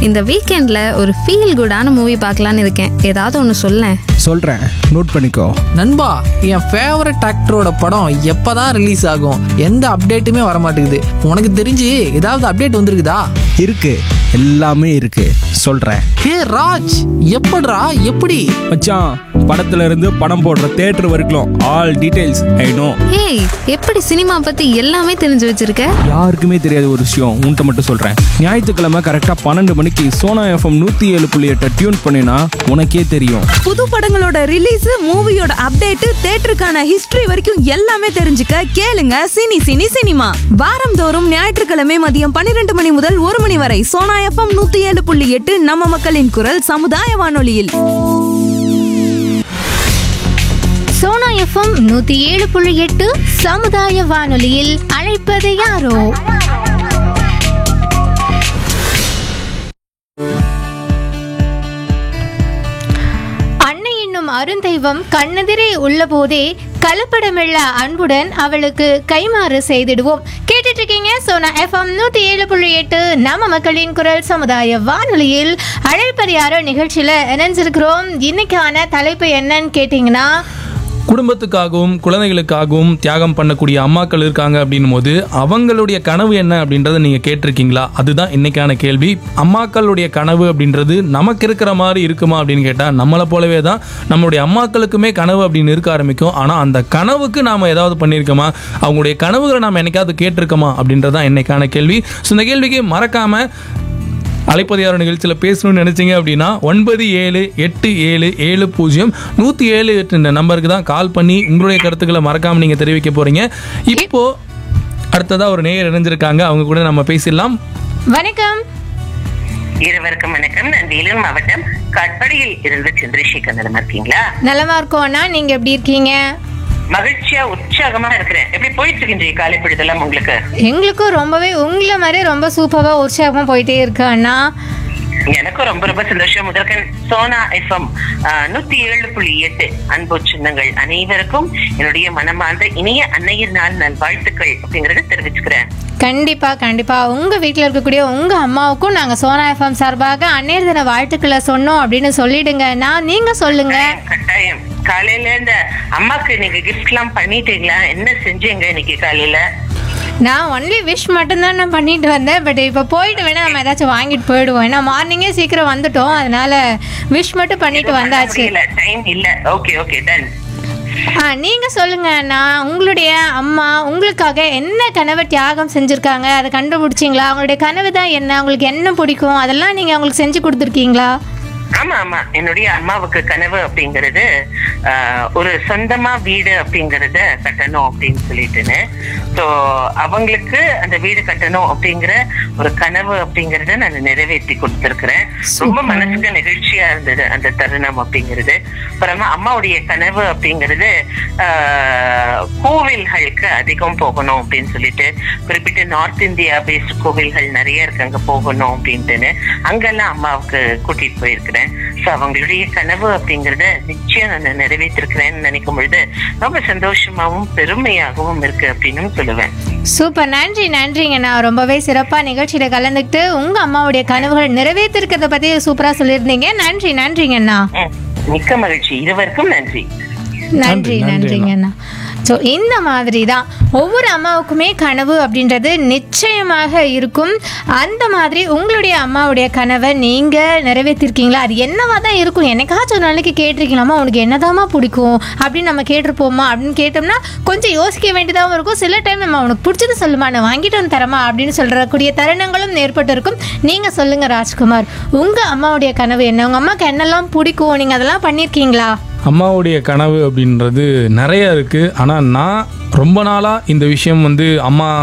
இந்த வீக்கெண்ட்ல ஒரு ஃபீல் குடான மூவி பார்க்கலான்னு இருக்கேன் ஏதாவது ஒன்று சொல்லேன் சொல்கிறேன் நோட் பண்ணிக்கோ நண்பா என் ஃபேவரட் ஆக்டரோட படம் எப்பதான் ரிலீஸ் ஆகும் எந்த அப்டேட்டுமே வர மாட்டேங்குது உனக்கு தெரிஞ்சு ஏதாவது அப்டேட் வந்திருக்குதா இருக்கு எல்லாமே இருக்கு சொல்கிறேன் ஹே ராஜ் எப்படிடா எப்படி மச்சான் படத்துல இருந்து படம் போடுற தேட்டர் வரைக்கும் ஆல் டீடைல்ஸ் ஐ நோ ஏய் எப்படி சினிமா பத்தி எல்லாமே தெரிஞ்சு வச்சிருக்க யாருக்குமே தெரியாத ஒரு விஷயம் உன்கிட்ட மட்டும் சொல்கிறேன் ஞாயிற்றுக்கிழமை கரெக்டாக பன்னெண்டு மணிக்கு சோனா எஃப்எம் நூற்றி ஏழு புள்ளி எட்டை டியூன் பண்ணினா உனக்கே தெரியும் புது படங்களோட ரிலீஸ் மூவியோட அப்டேட் தேட்டருக்கான ஹிஸ்டரி வரைக்கும் எல்லாமே தெரிஞ்சுக்க கேளுங்க சினி சினி சினிமா வாரந்தோறும் ஞாயிற்றுக்கிழமை மதியம் பன்னிரண்டு மணி முதல் ஒரு மணி வரை சோனா எஃப்எம் நூத்தி ஏழு புள்ளி எட்டு நம்ம மக்களின் குரல் சமுதாய வானொலியில் சோனா எஃப்எம் நூத்தி ஏழு புள்ளி எட்டு சமுதாய வானொலியில் அழைப்பது யாரோ அன்னை என்னும் அருந்தெய்வம் கண்ணெதிரே உள்ளபோதே கலப்படமில்ல அன்புடன் அவளுக்கு கைமாறு செய்திடுவோம் கேட்டுட்டு இருக்கீங்க சோனா எஃப்எம் நூத்தி ஏழு புள்ளி எட்டு நம்ம மக்களின் குரல் சமுதாய வானொலியில் அழைப்பது யாரோ நிகழ்ச்சியில இணைஞ்சிருக்கிறோம் இன்னைக்கான தலைப்பு என்னன்னு கேட்டிங்கன்னா குடும்பத்துக்காகவும் குழந்தைகளுக்காகவும் தியாகம் பண்ணக்கூடிய அம்மாக்கள் இருக்காங்க அப்படின்னும் போது அவங்களுடைய கனவு என்ன அப்படின்றத நீங்கள் கேட்டிருக்கீங்களா அதுதான் இன்னைக்கான கேள்வி அம்மாக்களுடைய கனவு அப்படின்றது நமக்கு இருக்கிற மாதிரி இருக்குமா அப்படின்னு கேட்டால் நம்மளை போலவே தான் நம்மளுடைய அம்மாக்களுக்குமே கனவு அப்படின்னு இருக்க ஆரம்பிக்கும் ஆனால் அந்த கனவுக்கு நாம் ஏதாவது பண்ணியிருக்கோமா அவங்களுடைய கனவுகளை நாம் என்னைக்காவது கேட்டிருக்கோமா அப்படின்றது தான் இன்னைக்கான கேள்வி ஸோ இந்த கேள்விக்கு மறக்காமல் அழைப்பது யாரோ நிகழ்ச்சியில் பேசணும்னு நினைச்சீங்க அப்படின்னா ஒன்பது ஏழு எட்டு ஏழு ஏழு பூஜ்ஜியம் நூற்றி ஏழு எட்டு இந்த நம்பருக்கு தான் கால் பண்ணி உங்களுடைய கருத்துக்களை மறக்காமல் நீங்கள் தெரிவிக்க போகிறீங்க இப்போ அடுத்ததாக ஒரு நேயர் இணைஞ்சிருக்காங்க அவங்க கூட நம்ம பேசிடலாம் வணக்கம் இருவருக்கும் வணக்கம் நான் வேலூர் மாவட்டம் காட்பாடியில் இருந்து சந்திரசேகர் நிலமா இருக்கீங்களா நலமா இருக்கோம் அண்ணா நீங்க எப்படி இருக்கீங்க மகிழ்ச்சியா உற்சாகமா இருக்கிறேன் எப்படி போயிட்டு இருக்கு இன்றைய காலை பொழுதெல்லாம் உங்களுக்கு எங்களுக்கும் ரொம்பவே உங்களை மாதிரி ரொம்ப சூப்பரா உற்சாகமா போயிட்டே இருக்கு அண்ணா எனக்கும் ரொம்ப ரொம்ப சந்தோஷம் முதற்கன் சோனா எஃப்எம் நூத்தி ஏழு புள்ளி எட்டு அன்பு சின்னங்கள் அனைவருக்கும் என்னுடைய மனமார்ந்த இனிய அன்னையர் நாள் நல்வாழ்த்துக்கள் அப்படிங்கறத தெரிவிச்சுக்கிறேன் கண்டிப்பா கண்டிப்பா உங்க வீட்ல இருக்கக்கூடிய உங்க அம்மாவுக்கும் நாங்க சோனா எஃப்எம் சார்பாக அன்னையர் தின வாழ்த்துக்களை சொன்னோம் அப்படின்னு சொல்லிடுங்க நான் நீங்க சொல்லுங்க கட்டாயம் காலையில இந்த அம்மாக்கு நீங்க கிஃப்ட் எல்லாம் பண்ணிட்டீங்களா என்ன செஞ்சீங்க இன்னைக்கு காலையில நான் ஒன்லி விஷ் மட்டும்தான் நான் பண்ணிட்டு வந்தேன் பட் இப்போ போயிட்டு வேணா நம்ம ஏதாச்சும் வாங்கிட்டு போயிடுவோம் ஏன்னா மார்னிங்கே சீக்கிரம் வந்துட்டோம் அதனால விஷ் மட்டும் பண்ணிட்டு வந்தாச்சு டைம் இல்ல ஓகே ஓகே டன் ஆ நீங்க சொல்லுங்க நான் உங்களுடைய அம்மா உங்களுக்காக என்ன கனவை தியாகம் செஞ்சிருக்காங்க அதை கண்டுபிடிச்சிங்களா அவங்களுடைய கனவு தான் என்ன உங்களுக்கு என்ன பிடிக்கும் அதெல்லாம் நீங்க அவங்களுக்கு செஞ்சு கொடுத்துருக்கீங்களா ஆமா ஆமா என்னுடைய அம்மாவுக்கு கனவு அப்படிங்கறது ஆஹ், ஒரு சொந்தமா வீடு அப்படிங்கறத கட்டணும் அப்படின்னு சொல்லிட்டுன்னு சோ அவங்களுக்கு அந்த வீடு கட்டணும் அப்படிங்கிற ஒரு கனவு அப்படிங்கறத நான் நிறைவேற்றி கொடுத்திருக்கிறேன் ரொம்ப மனசுக்கு நெகிழ்ச்சியா இருந்தது அந்த தருணம் அப்படிங்கிறது அப்புறமா அம்மாவுடைய கனவு அப்படிங்கிறது ஆஹ், கோவில்களுக்கு அதிகம் போகணும் அப்படின்னு சொல்லிட்டு குறிப்பிட்ட நார்த் இந்தியா பேஸ்ட் கோவில்கள் நிறைய இருக்கு அங்க போகணும் அப்படின்ட்டுன்னு அங்கெல்லாம் அம்மாவுக்கு கூட்டிட்டு போயிருக்கிறேன் சோ அவங்களுடைய கனவு அப்படிங்கறத நிச்சயம் நான் நிறைவேற்றிருக்கிறேன்னு நினைக்கும் பொழுது ரொம்ப சந்தோஷமாவும் பெருமையாகவும் இருக்கு அப்படின்னு சொல்லுவேன் சூப்பர் நன்றி நன்றிங்கண்ணா ரொம்பவே சிறப்பாக நிகழ்ச்சியில் கலந்துக்கிட்டு உங்கள் அம்மாவுடைய கனவுகள் நிறைவேற்றிருக்கிறத பற்றி சூப்பராக சொல்லியிருந்தீங்க நன்றி நன்றிங்கண்ணா ம். மிக்க மகிழ்ச்சி இருவருக்கும் நன்றி நன்றி நன்றிங்கண்ணா ஸோ இந்த மாதிரி தான் ஒவ்வொரு அம்மாவுக்குமே கனவு அப்படின்றது நிச்சயமாக இருக்கும் அந்த மாதிரி உங்களுடைய அம்மாவுடைய கனவை நீங்கள் நிறைவேற்றிருக்கீங்களா அது என்னவா தான் இருக்கும் என்னைக்காச்சும் ஒரு நாளைக்கு கேட்டிருக்கீங்களாமா உனக்கு என்னதாம்மா பிடிக்கும் அப்படின்னு நம்ம கேட்டிருப்போமா அப்படின்னு கேட்டோம்னா கொஞ்சம் யோசிக்க வேண்டியதாகவும் இருக்கும் சில டைம் நம்ம உனக்கு பிடிச்சது சொல்லுமா நான் வாங்கிட்டு வந்து தரமா அப்படின்னு சொல்கிறக்கூடிய தருணங்களும் ஏற்பட்டு இருக்கும் நீங்கள் சொல்லுங்கள் ராஜ்குமார் உங்கள் அம்மாவுடைய கனவு என்ன உங்கள் அம்மாவுக்கு என்னெல்லாம் பிடிக்கும் நீங்கள் அதெல்லாம் பண்ணியிருக்கீங்களா அம்மாவுடைய கனவு அப்படின்றது நிறைய இருக்குது ஆனால் நான் ரொம்ப நாளாக இந்த விஷயம் வந்து அம்மா